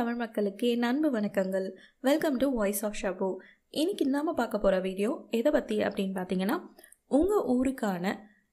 தமிழ் மக்களுக்கு என் அன்பு வணக்கங்கள் welcome to voice of Shabu இன்னைக்கு நாம பார்க்க போகிற வீடியோ எதை பற்றி அப்படின்னு பார்த்தீங்கன்னா உங்கள் ஊருக்கான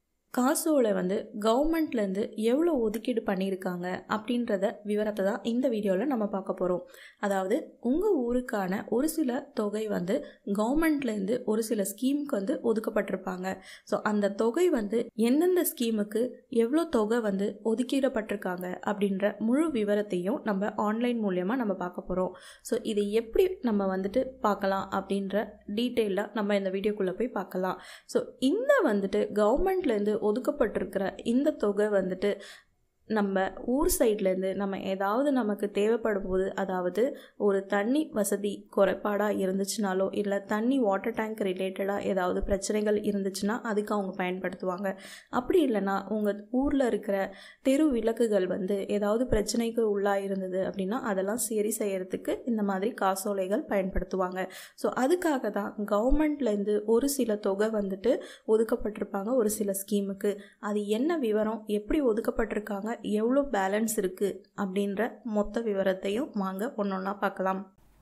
காசோலை வந்து கவர்மெண்ட்லேருந்து எவ்வளோ ஒதுக்கீடு பண்ணியிருக்காங்க அப்படின்றத விவரத்தை தான் இந்த வீடியோவில் நம்ம பார்க்க போகிறோம் அதாவது உங்கள் ஊருக்கான ஒரு சில தொகை வந்து கவர்மெண்ட்லேருந்து ஒரு சில ஸ்கீமுக்கு வந்து ஒதுக்கப்பட்டிருப்பாங்க ஸோ அந்த தொகை வந்து எந்தெந்த ஸ்கீமுக்கு எவ்வளோ தொகை வந்து ஒதுக்கிடப்பட்டிருக்காங்க அப்படின்ற முழு விவரத்தையும் நம்ம ஆன்லைன் மூலியமாக நம்ம பார்க்க போகிறோம் ஸோ இதை எப்படி நம்ம வந்துட்டு பார்க்கலாம் அப்படின்ற டீட்டெயிலாக நம்ம இந்த வீடியோக்குள்ளே போய் பார்க்கலாம் ஸோ இந்த வந்துட்டு கவர்மெண்ட்லேருந்து ஒதுக்கப்பட்டிருக்கிற இந்த தொகை வந்துட்டு நம்ம ஊர் சைட்லேருந்து நம்ம ஏதாவது நமக்கு தேவைப்படும் போது அதாவது ஒரு தண்ணி வசதி குறைபாடாக இருந்துச்சுனாலோ இல்லை தண்ணி வாட்டர் டேங்க் ரிலேட்டடாக ஏதாவது பிரச்சனைகள் இருந்துச்சுன்னா அதுக்கு அவங்க பயன்படுத்துவாங்க அப்படி இல்லைன்னா உங்கள் ஊரில் இருக்கிற தெரு விளக்குகள் வந்து ஏதாவது பிரச்சனைக்கு உள்ளாக இருந்தது அப்படின்னா அதெல்லாம் சரி செய்யறதுக்கு இந்த மாதிரி காசோலைகள் பயன்படுத்துவாங்க ஸோ அதுக்காக தான் கவர்மெண்ட்லேருந்து ஒரு சில தொகை வந்துட்டு ஒதுக்கப்பட்டிருப்பாங்க ஒரு சில ஸ்கீமுக்கு அது என்ன விவரம் எப்படி ஒதுக்கப்பட்டிருக்காங்க எவ்வளோ பேலன்ஸ் இருக்குது அப்படின்ற மொத்த விவரத்தையும் வாங்க ஒன்று ஒன்றா பார்க்கலாம்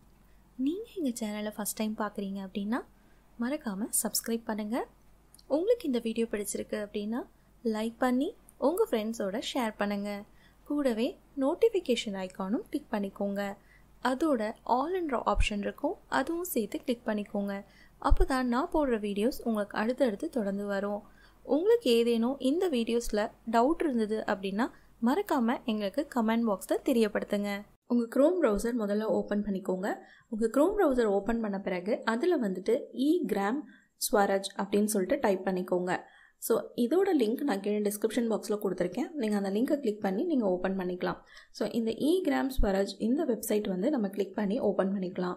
நீங்கள் எங்கள் சேனலை ஃபஸ்ட் டைம் பார்க்குறீங்க அப்படின்னா மறக்காமல் சப்ஸ்கிரைப் பண்ணுங்கள் உங்களுக்கு இந்த வீடியோ பிடிச்சிருக்கு அப்படின்னா லைக் பண்ணி உங்கள் ஃப்ரெண்ட்ஸோட ஷேர் பண்ணுங்கள் கூடவே நோட்டிஃபிகேஷன் ஐக்கானும் கிளிக் பண்ணிக்கோங்க அதோட ஆல் என்ற ஆப்ஷன் இருக்கும் அதுவும் சேர்த்து கிளிக் பண்ணிக்கோங்க அப்போ தான் நான் போடுற வீடியோஸ் உங்களுக்கு அடுத்தடுத்து தொடர்ந்து வரும் உங்களுக்கு ஏதேனும் இந்த வீடியோஸில் டவுட் இருந்தது அப்படின்னா மறக்காமல் எங்களுக்கு கமெண்ட் பாக்ஸில் தெரியப்படுத்துங்க உங்கள் க்ரோம் ப்ரௌசர் முதல்ல ஓப்பன் பண்ணிக்கோங்க உங்கள் க்ரோம் ப்ரௌசர் ஓப்பன் பண்ண பிறகு அதில் வந்துட்டு இ கிராம் ஸ்வராஜ் அப்படின்னு சொல்லிட்டு டைப் பண்ணிக்கோங்க ஸோ இதோட லிங்க் நான் கீழே டிஸ்கிரிப்ஷன் பாக்ஸில் கொடுத்துருக்கேன் நீங்கள் அந்த லிங்கை கிளிக் பண்ணி நீங்கள் ஓப்பன் பண்ணிக்கலாம் ஸோ இந்த இ கிராம் ஸ்வராஜ் இந்த வெப்சைட் வந்து நம்ம கிளிக் பண்ணி ஓப்பன் பண்ணிக்கலாம்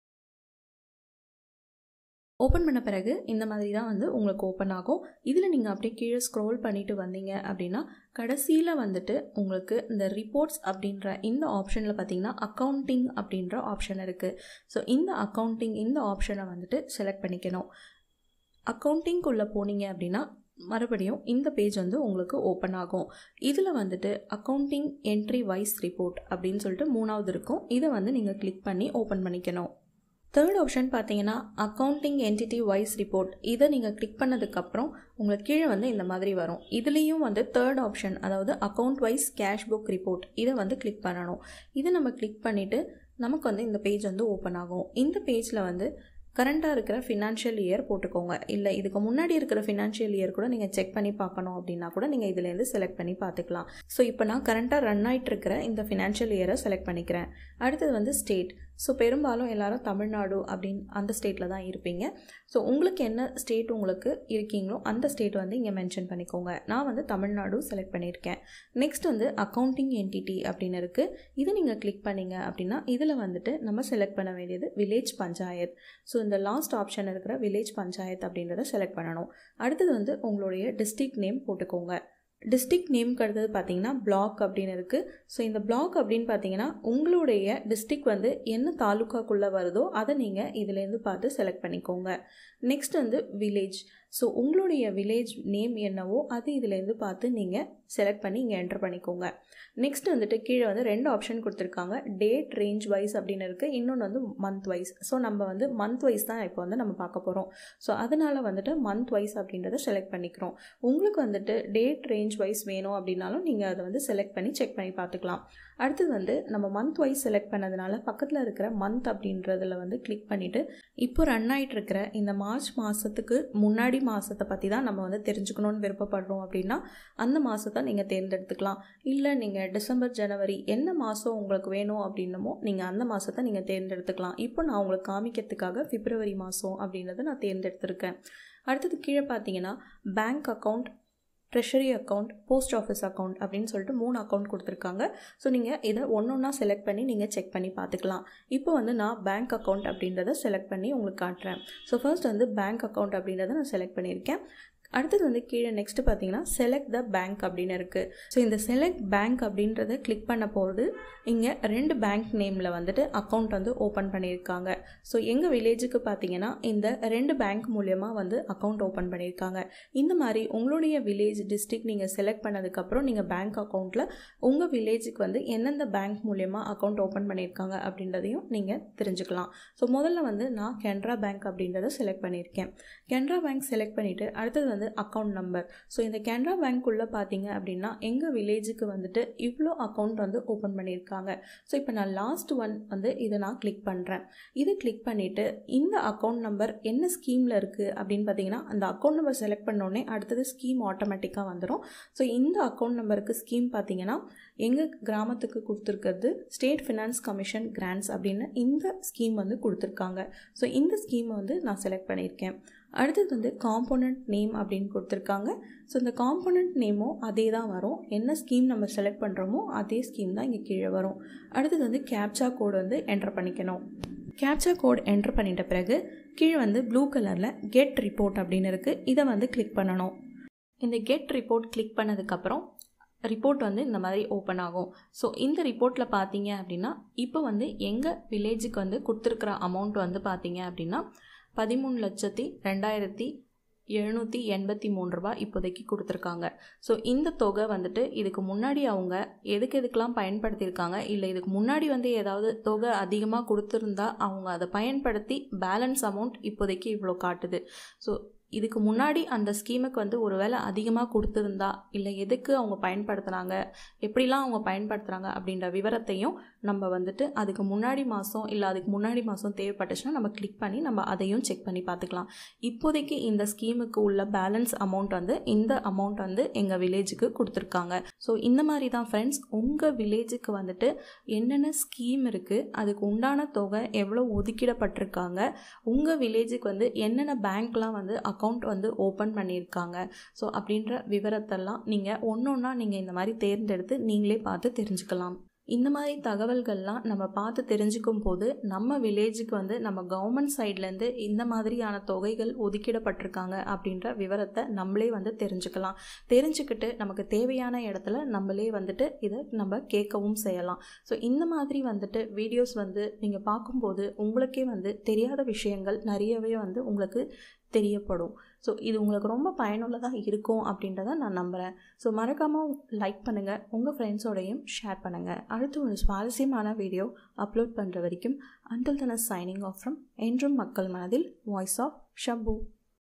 ஓப்பன் பண்ண பிறகு இந்த மாதிரி தான் வந்து உங்களுக்கு ஓப்பன் ஆகும் இதில் நீங்கள் அப்படியே கீழே ஸ்க்ரோல் பண்ணிட்டு வந்தீங்க அப்படின்னா கடைசியில் வந்துட்டு உங்களுக்கு இந்த ரிப்போர்ட்ஸ் அப்படின்ற இந்த ஆப்ஷனில் பார்த்தீங்கன்னா அக்கௌண்டிங் அப்படின்ற ஆப்ஷன் இருக்குது ஸோ இந்த அக்கௌண்டிங் இந்த ஆப்ஷனை வந்துட்டு செலக்ட் பண்ணிக்கணும் அக்கௌண்டிங்குள்ளே போனீங்க அப்படின்னா மறுபடியும் இந்த பேஜ் வந்து உங்களுக்கு ஓப்பன் ஆகும் இதில் வந்துட்டு அக்கௌண்டிங் என்ட்ரி வைஸ் ரிப்போர்ட் அப்படின்னு சொல்லிட்டு மூணாவது இருக்கும் இதை வந்து நீங்கள் கிளிக் பண்ணி ஓப்பன் பண்ணிக்கணும் தேர்ட் ஆப்ஷன் பார்த்தீங்கன்னா அக்கௌண்டிங் என்டிட்டி வைஸ் ரிப்போர்ட் இதை நீங்கள் கிளிக் பண்ணதுக்கப்புறம் உங்களுக்கு கீழே வந்து இந்த மாதிரி வரும் இதுலேயும் வந்து தேர்ட் ஆப்ஷன் அதாவது account wise cash book report இதை வந்து கிளிக் பண்ணணும் இதை நம்ம கிளிக் பண்ணிவிட்டு நமக்கு வந்து இந்த பேஜ் வந்து ஓப்பன் ஆகும் இந்த பேஜில் வந்து கரண்ட்டாக இருக்கிற ஃபினான்ஷியல் இயர் போட்டுக்கோங்க இல்லை இதுக்கு முன்னாடி இருக்கிற ஃபினான்ஷியல் இயர் கூட நீங்கள் செக் பண்ணி பார்க்கணும் அப்படின்னா கூட நீங்கள் இதுலேருந்து செலக்ட் பண்ணி பார்த்துக்கலாம் ஸோ இப்போ நான் கரண்ட்டாக ரன் ஆகிட்டு இருக்கிற இந்த ஃபினான்ஷியல் இயரை செலக்ட் பண்ணிக்கிறேன் அடுத்தது வந்து ஸ்டேட் ஸோ பெரும்பாலும் எல்லாரும் தமிழ்நாடு அப்படின்னு அந்த ஸ்டேட்டில் தான் இருப்பீங்க ஸோ உங்களுக்கு என்ன ஸ்டேட் உங்களுக்கு இருக்கீங்களோ அந்த ஸ்டேட் வந்து இங்கே மென்ஷன் பண்ணிக்கோங்க நான் வந்து தமிழ்நாடு செலக்ட் பண்ணியிருக்கேன் நெக்ஸ்ட் வந்து அக்கௌண்டிங் என்டிட்டி அப்படின்னு இருக்குது இதை நீங்கள் கிளிக் பண்ணீங்க அப்படின்னா இதில் வந்துட்டு நம்ம செலக்ட் பண்ண வேண்டியது வில்லேஜ் பஞ்சாயத் ஸோ இந்த லாஸ்ட் ஆப்ஷன் இருக்கிற வில்லேஜ் பஞ்சாயத் அப்படின்றத செலக்ட் பண்ணணும் அடுத்தது வந்து உங்களுடைய டிஸ்ட்ரிக்ட் நேம் போட்டுக்கோங்க டிஸ்ட்ரிக்ட் நேம்க்கு அடுத்தது பார்த்தீங்கன்னா பிளாக் அப்படின்னு இருக்குது ஸோ இந்த பிளாக் அப்படின்னு பார்த்தீங்கன்னா உங்களுடைய டிஸ்ட்ரிக் வந்து என்ன தாலுக்காக்குள்ளே வருதோ அதை நீங்கள் இதுலேருந்து பார்த்து செலக்ட் பண்ணிக்கோங்க நெக்ஸ்ட் வந்து வில்லேஜ் ஸோ உங்களுடைய வில்லேஜ் நேம் என்னவோ அது இதுலேருந்து பார்த்து நீங்கள் செலக்ட் பண்ணி இங்கே என்டர் பண்ணிக்கோங்க நெக்ஸ்ட் வந்துட்டு கீழே வந்து ரெண்டு ஆப்ஷன் கொடுத்துருக்காங்க டேட் ரேஞ்ச் வைஸ் அப்படின்னு இருக்குது இன்னொன்று வந்து மந்த் வைஸ் ஸோ நம்ம வந்து மந்த் வைஸ் தான் இப்போ வந்து நம்ம பார்க்க போகிறோம் ஸோ அதனால் வந்துட்டு மந்த் வைஸ் அப்படின்றத செலக்ட் பண்ணிக்கிறோம் உங்களுக்கு வந்துட்டு டேட் ரேஞ்ச் வைஸ் வேணும் அப்படின்னாலும் நீங்கள் அதை வந்து செலக்ட் பண்ணி செக் பண்ணி பார்த்துக்கலாம் அடுத்தது வந்து நம்ம மந்த் வைஸ் செலக்ட் பண்ணதுனால பக்கத்தில் இருக்கிற மந்த் அப்படின்றதில் வந்து கிளிக் பண்ணிவிட்டு இப்போ ரன் ஆகிட்டு இருக்கிற இந்த மார்ச் மாதத்துக்கு முன்னாடி மாதத்தை பற்றி தான் நம்ம வந்து தெரிஞ்சுக்கணும்னு விருப்பப்படுறோம் அப்படின்னா அந்த மாதத்தை நீங்கள் தேர்ந்தெடுத்துக்கலாம் இல்லை நீங்கள் டிசம்பர் ஜனவரி என்ன மாதம் உங்களுக்கு வேணும் அப்படின்னமோ நீங்கள் அந்த மாதத்தை நீங்கள் தேர்ந்தெடுத்துக்கலாம் இப்போ நான் உங்களுக்கு காமிக்கிறதுக்காக பிப்ரவரி மாதம் அப்படின்றத நான் தேர்ந்தெடுத்திருக்கேன் அடுத்தது கீழே பார்த்தீங்கன்னா bank account treasury account post office account அப்படின்னு சொல்லிட்டு மூணு அக்கௌண்ட் கொடுத்துருக்காங்க ஸோ நீங்கள் இதை ஒன்று ஒன்றா செலக்ட் பண்ணி நீங்கள் செக் பண்ணி பார்த்துக்கலாம் இப்போ வந்து நான் பேங்க் அக்கௌண்ட் அப்படின்றத செலக்ட் பண்ணி உங்களுக்கு காட்டுறேன் ஸோ ஃபர்ஸ்ட் வந்து பேங்க் அக்கௌண்ட் அப்படின்றத நான் செலக்ட் பண்ணியிருக்கேன் அடுத்தது வந்து கீழே நெக்ஸ்ட் பார்த்தீங்கன்னா செலக்ட் த பேங்க் அப்படின்னு இருக்குது ஸோ இந்த செலக்ட் பேங்க் அப்படின்றத கிளிக் பண்ண போது இங்கே ரெண்டு பேங்க் நேமில் வந்துட்டு அக்கௌண்ட் வந்து ஓப்பன் பண்ணியிருக்காங்க ஸோ எங்கள் வில்லேஜுக்கு பார்த்தீங்கன்னா இந்த ரெண்டு பேங்க் மூலியமாக வந்து அக்கௌண்ட் ஓப்பன் பண்ணியிருக்காங்க இந்த மாதிரி உங்களுடைய வில்லேஜ் டிஸ்ட்ரிக்ட் நீங்கள் செலக்ட் பண்ணதுக்கப்புறம் நீங்கள் பேங்க் அக்கௌண்ட்டில் உங்கள் வில்லேஜுக்கு வந்து எந்தெந்த பேங்க் மூலியமாக அக்கௌண்ட் ஓப்பன் பண்ணியிருக்காங்க அப்படின்றதையும் நீங்கள் தெரிஞ்சுக்கலாம் ஸோ முதல்ல வந்து நான் கென்ரா பேங்க் அப்படின்றத செலக்ட் பண்ணியிருக்கேன் கென்ரா பேங்க் செலக்ட் பண்ணிவிட்டு அடுத்தது வந்து அக்கௌண்ட் நம்பர் ஸோ இந்த கென்ரா பேங்க்குள்ளே பார்த்தீங்க அப்படின்னா எங்கள் வில்லேஜுக்கு வந்துட்டு இவ்வளோ அக்கௌண்ட் வந்து ஓப்பன் பண்ணியிருக்காங்க ஸோ இப்போ நான் லாஸ்ட் ஒன் வந்து இதை நான் கிளிக் பண்ணுறேன் இதை கிளிக் பண்ணிவிட்டு இந்த அக்கௌண்ட் நம்பர் என்ன ஸ்கீமில் இருக்குது அப்படின்னு பார்த்தீங்கன்னா அந்த அக்கௌண்ட் நம்பர் செலக்ட் பண்ணோடனே அடுத்தது ஸ்கீம் ஆட்டோமேட்டிக்காக வந்துடும் ஸோ இந்த அக்கௌண்ட் நம்பருக்கு ஸ்கீம் பார்த்தீங்கன்னா எங்கள் கிராமத்துக்கு கொடுத்துருக்கிறது ஸ்டேட் ஃபினான்ஸ் கமிஷன் கிராண்ட்ஸ் அப்படின்னு இந்த ஸ்கீம் வந்து கொடுத்துருக்காங்க ஸோ இந்த ஸ்கீமை வந்து நான் செலக்ட் பண்ணியிருக்கேன் அடுத்தது வந்து காம்போனண்ட் நேம் அப்படின்னு கொடுத்துருக்காங்க ஸோ இந்த காம்போனண்ட் நேமும் அதே தான் வரும் என்ன ஸ்கீம் நம்ம செலக்ட் பண்ணுறோமோ அதே ஸ்கீம் தான் இங்கே கீழே வரும் அடுத்தது வந்து கேப்சா கோடு வந்து என்டர் பண்ணிக்கணும் கேப்சா கோட் என்டர் பண்ணிட்ட பிறகு கீழே வந்து ப்ளூ கலரில் கெட் ரிப்போர்ட் அப்படின்னு இருக்குது இதை வந்து கிளிக் பண்ணணும் இந்த கெட் ரிப்போர்ட் கிளிக் பண்ணதுக்கப்புறம் ரிப்போர்ட் வந்து இந்த மாதிரி ஓப்பன் ஆகும் ஸோ இந்த ரிப்போர்ட்டில் பார்த்தீங்க அப்படின்னா இப்போ வந்து எங்கள் வில்லேஜுக்கு வந்து கொடுத்துருக்குற அமௌண்ட் வந்து பார்த்தீங்க அப்படின்னா பதிமூணு லட்சத்தி ரெண்டாயிரத்தி எழுநூற்றி எண்பத்தி மூணு ரூபாய் இப்போதைக்கு கொடுத்துருக்காங்க ஸோ இந்த தொகை வந்துட்டு இதுக்கு முன்னாடி அவங்க எதுக்கு எதுக்கெலாம் பயன்படுத்தியிருக்காங்க இல்லை இதுக்கு முன்னாடி வந்து ஏதாவது தொகை அதிகமாக கொடுத்துருந்தா அவங்க அதை பயன்படுத்தி பேலன்ஸ் அமௌண்ட் இப்போதைக்கு இவ்வளோ காட்டுது ஸோ இதுக்கு முன்னாடி அந்த ஸ்கீமுக்கு வந்து ஒரு வேளை அதிகமாக கொடுத்துருந்தா இல்லை எதுக்கு அவங்க பயன்படுத்துனாங்க எப்படிலாம் அவங்க பயன்படுத்துகிறாங்க அப்படின்ற விவரத்தையும் நம்ம வந்துட்டு அதுக்கு முன்னாடி மாதம் இல்லை அதுக்கு முன்னாடி மாதம் தேவைப்பட்டுச்சுன்னா நம்ம கிளிக் பண்ணி நம்ம அதையும் செக் பண்ணி பார்த்துக்கலாம் இப்போதைக்கு இந்த ஸ்கீமுக்கு உள்ள பேலன்ஸ் அமௌண்ட் வந்து இந்த அமௌண்ட் வந்து எங்கள் வில்லேஜுக்கு கொடுத்துருக்காங்க ஸோ இந்த மாதிரி தான் ஃப்ரெண்ட்ஸ் உங்கள் வில்லேஜுக்கு வந்துட்டு என்னென்ன ஸ்கீம் இருக்குது அதுக்கு உண்டான தொகை எவ்வளோ ஒதுக்கிடப்பட்டிருக்காங்க உங்கள் வில்லேஜுக்கு வந்து என்னென்ன பேங்க்லாம் வந்து அக்கௌண்ட் வந்து ஓப்பன் பண்ணியிருக்காங்க ஸோ அப்படின்ற விவரத்தெல்லாம் நீங்கள் ஒன்று ஒன்றா நீங்கள் இந்த மாதிரி தேர்ந்தெடுத்து நீங்களே பார்த்து தெரிஞ்சுக்கலாம் இந்த மாதிரி தகவல்கள்லாம் நம்ம பார்த்து தெரிஞ்சுக்கும் போது நம்ம வில்லேஜுக்கு வந்து நம்ம கவர்மெண்ட் சைட்லேருந்து இந்த மாதிரியான தொகைகள் ஒதுக்கிடப்பட்டிருக்காங்க அப்படின்ற விவரத்தை நம்மளே வந்து தெரிஞ்சுக்கலாம் தெரிஞ்சுக்கிட்டு நமக்கு தேவையான இடத்துல நம்மளே வந்துட்டு இதை நம்ம கேட்கவும் செய்யலாம் ஸோ இந்த மாதிரி வந்துட்டு வீடியோஸ் வந்து நீங்கள் பார்க்கும்போது உங்களுக்கே வந்து தெரியாத விஷயங்கள் நிறையவே வந்து உங்களுக்கு தெரியப்படும் ஸோ இது உங்களுக்கு ரொம்ப பயனுள்ளதாக இருக்கும் அப்படின்றத நான் நம்புகிறேன் ஸோ மறக்காமல் லைக் பண்ணுங்கள் உங்கள் ஃப்ரெண்ட்ஸோடையும் ஷேர் பண்ணுங்கள் அடுத்து ஒரு சுவாரஸ்யமான வீடியோ அப்லோட் பண்ணுற வரைக்கும் அண்டில் தன சைனிங் ஆஃப் ஃப்ரம் என்றும் மக்கள் மனதில் வாய்ஸ் ஆஃப் ஷம்பு